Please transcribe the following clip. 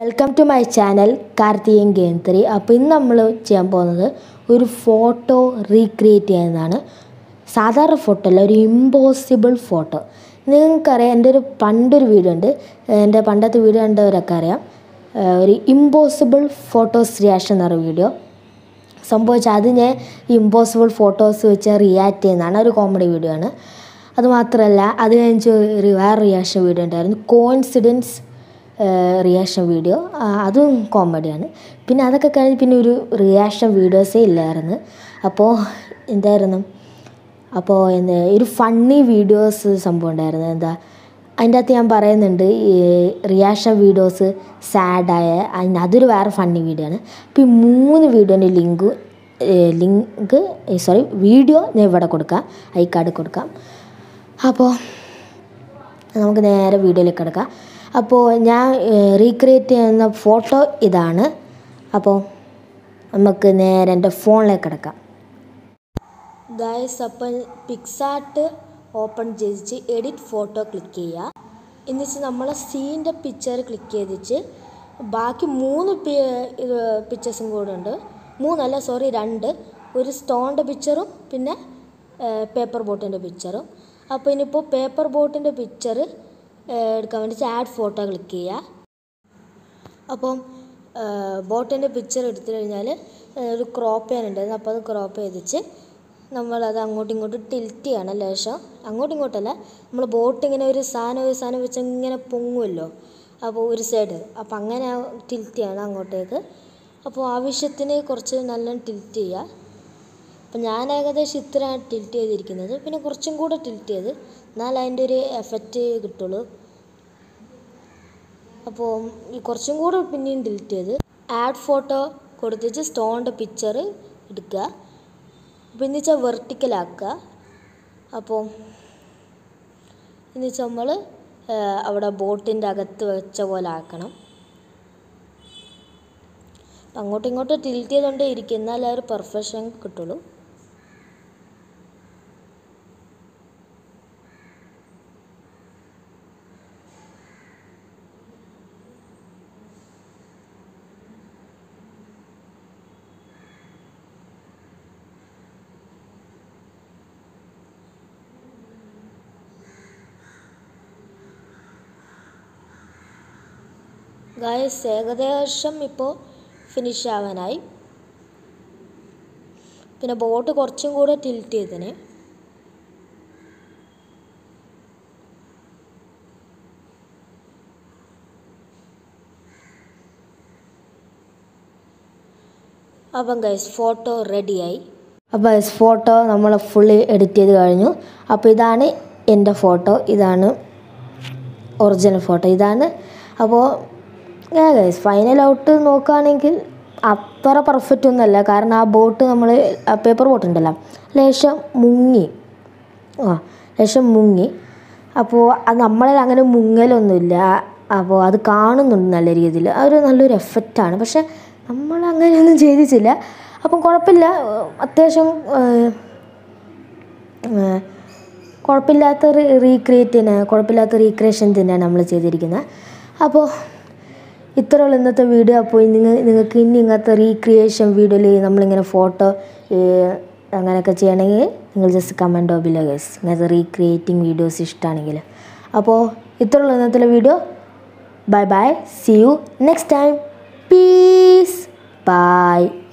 welcome to my channel Karthikan game three അപ്പോൾ ഇന്ന് നമ്മൾ ചെയ്യാൻ പോകുന്നത് ഒരു ഫോട്ടോ റീക്രിയേറ്റ് ചെയ്യുന്നതാണ് സാധാരണ ഫോട്ടോ അല്ല ഒരു ഇമ്പോസിബിൾ ഫോട്ടോ നിങ്ങൾക്കറിയാം എൻ്റെ ഒരു പണ്ടൊരു വീഡിയോ ഉണ്ട് എൻ്റെ പണ്ടത്തെ വീഡിയോ കണ്ടവരൊക്കെ അറിയാം ഏഹ് ഒരു ഇമ്പോസിബിൾ ഫോട്ടോസ് റിയാക്ഷൻ എന്ന് പറയുന്ന വീഡിയോ സംഭവിച്ചാൽ അത് ഞാൻ ഇമ്പോസിബിൾ ഫോട്ടോസ് വെച്ച് റിയാക്ട് ചെയ്യുന്നതാണ് ഒരു കോമഡി വീഡിയോ ആണ് അതുമാത്രമല്ല അത് കഴിഞ്ഞ് ഒരു വേറെ റിയാക്ഷൻ വീഡിയോ ഉണ്ടായിരുന്നു കോയിൻസിഡൻസ് റിയാക്ഷൻ വീഡിയോ അതും കോമഡിയാണ് പിന്നെ അതൊക്കെ കഴിഞ്ഞ് പിന്നെ ഒരു റിയാക്ഷൻ വീഡിയോസേ ഇല്ലായിരുന്നു അപ്പോൾ എന്തായിരുന്നു അപ്പോൾ എന്താ ഒരു ഫണ്ണി വീഡിയോസ് സംഭവം ഉണ്ടായിരുന്നു എന്താ അതിൻ്റെ അകത്ത് ഞാൻ പറയുന്നുണ്ട് ഈ റിയാക്ഷൻ വീഡിയോസ് സാഡായ അതിന് അതൊരു വേറെ ഫണ്ണി വീഡിയോ ആണ് അപ്പോൾ ഈ മൂന്ന് വീഡിയോൻ്റെ ലിങ്ക് ലിങ്ക് സോറി വീഡിയോ ഞാൻ ഇവിടെ കൊടുക്കാം ഐ കാർഡ് കൊടുക്കാം അപ്പോൾ നമുക്ക് നേരെ വീഡിയോയിലേക്ക് കിടക്കാം അപ്പോൾ ഞാൻ റീക്രിയേറ്റ് ചെയ്യുന്ന ഫോട്ടോ ഇതാണ് അപ്പോൾ നമുക്ക് നേരെ എൻ്റെ ഫോണിലേക്ക് കിടക്കാം ഗായ്സ് അപ്പം പിക്സാർട്ട് ഓപ്പൺ ചെയ്തിട്ട് എഡിറ്റ് ഫോട്ടോ ക്ലിക്ക് ചെയ്യുക എന്നിട്ട് നമ്മളെ സീൻ്റെ പിക്ചർ ക്ലിക്ക് ചെയ്തിട്ട് ബാക്കി മൂന്ന് പിക്ചേഴ്സും കൂടെ ഉണ്ട് മൂന്നല്ല സോറി രണ്ട് ഒരു സ്റ്റോണിൻ്റെ പിക്ചറും പിന്നെ പേപ്പർ ബോട്ടിൻ്റെ പിക്ചറും അപ്പോൾ ഇനിയിപ്പോൾ പേപ്പർ ബോട്ടിൻ്റെ പിക്ചർ എടുക്കാൻ വേണ്ടിയിട്ട് ആഡ് ഫോട്ടോ ക്ലിക്ക് ചെയ്യുക അപ്പം ബോട്ടിൻ്റെ പിക്ചർ എടുത്തു കഴിഞ്ഞാൽ ഒരു ക്രോപ്പ് ചെയ്യാനുണ്ടായിരുന്നു അപ്പോൾ അത് ക്രോപ്പ് ചെയ്തിട്ട് നമ്മളത് അങ്ങോട്ടും ഇങ്ങോട്ടും ടിൽറ്റ് ചെയ്യണം ലേശം അങ്ങോട്ടും ഇങ്ങോട്ടല്ല നമ്മൾ ബോട്ട് ഇങ്ങനെ ഒരു സാധനം ഒരു സാധനം വെച്ച് ഇങ്ങനെ പൊങ്ങുമല്ലോ അപ്പോൾ ഒരു സൈഡ് അപ്പോൾ അങ്ങനെ ടിൽറ്റ് ചെയ്യണം അങ്ങോട്ടേക്ക് അപ്പോൾ ആവശ്യത്തിന് കുറച്ച് നല്ലോണം ടിൽറ്റ് ചെയ്യുക അപ്പം ഞാൻ ഏകദേശം ഇത്രയാണ് ടിൽറ്റ് ചെയ്തിരിക്കുന്നത് പിന്നെ കുറച്ചും കൂടെ ടിൽറ്റ് ചെയ്ത് എന്നാൽ അതിൻ്റെ ഒരു എഫക്റ്റ് കിട്ടുള്ളൂ അപ്പോൾ ഈ കുറച്ചും കൂടെ പിന്നെയും ഡിലീറ്റ് ചെയ്ത് ആഡ് ഫോട്ടോ കൊടുത്തിട്ട് സ്റ്റോണിൻ്റെ പിക്ചർ എടുക്കുക പിന്നെ വെച്ചാൽ വെർട്ടിക്കലാക്കുക അപ്പോൾ എന്ന് വെച്ചാൽ നമ്മൾ അവിടെ ബോട്ടിൻ്റെ അകത്ത് വെച്ച പോലെ ആക്കണം അപ്പം അങ്ങോട്ടും ഇങ്ങോട്ടും ടിൽറ്റ് ചെയ്തുകൊണ്ടേ ഇരിക്കും എന്നാലേ ഒരു പെർഫെക്ഷൻ കിട്ടുള്ളൂ ഗായസ് ഏകദേശം ഇപ്പോൾ ഫിനിഷ് ആവാനായി പിന്നെ ബോട്ട് കുറച്ചും കൂടെ ടിൽറ്റ് ചെയ്തതിന് അപ്പം ഗൈസ് ഫോട്ടോ റെഡിയായി അപ്പോൾ ഗൈസ് ഫോട്ടോ നമ്മൾ ഫുള്ളി എഡിറ്റ് ചെയ്ത് കഴിഞ്ഞു അപ്പോൾ ഇതാണ് എൻ്റെ ഫോട്ടോ ഇതാണ് ഒറിജിനൽ ഫോട്ടോ ഇതാണ് അപ്പോൾ ഗൈസ് ഫൈനൽ ഔട്ട് നോക്കുകയാണെങ്കിൽ അത്ര പെർഫെക്റ്റ് ഒന്നുമല്ല കാരണം ആ ബോട്ട് നമ്മൾ ആ പേപ്പർ ബോട്ട് ഉണ്ടല്ലോ ലേശം മുങ്ങി ആ ലേശം മുങ്ങി അപ്പോൾ അത് നമ്മളിൽ അങ്ങനെ മുങ്ങലൊന്നുമില്ല അപ്പോൾ അത് കാണുന്നുണ്ട് നല്ല രീതിയിൽ അതൊരു നല്ലൊരു എഫക്റ്റാണ് പക്ഷെ നമ്മൾ അങ്ങനെയൊന്നും ചെയ്തിട്ടില്ല അപ്പം കുഴപ്പമില്ല അത്യാവശ്യം കുഴപ്പമില്ലാത്ത റീക്രിയേറ്റ് തന്നെ കുഴപ്പമില്ലാത്ത റീക്രിയേഷൻ തന്നെയാണ് നമ്മൾ ചെയ്തിരിക്കുന്നത് അപ്പോൾ ഇത്രയുള്ള ഇന്നത്തെ വീഡിയോ അപ്പോൾ നിങ്ങൾ നിങ്ങൾക്ക് ഇനി ഇങ്ങനത്തെ റീക്രിയേഷൻ വീഡിയോയിൽ നമ്മളിങ്ങനെ ഫോട്ടോ അങ്ങനെയൊക്കെ ചെയ്യണമെങ്കിൽ നിങ്ങൾ ജസ്റ്റ് കമൻറ്റ് ബിലോ ഗൈസ് ഇങ്ങനത്തെ റീക്രിയേറ്റിംഗ് വീഡിയോസ് ഇഷ്ടമാണെങ്കിൽ അപ്പോൾ ഇത്രയുള്ള ഇന്നത്തെ video bye bye see you next time peace by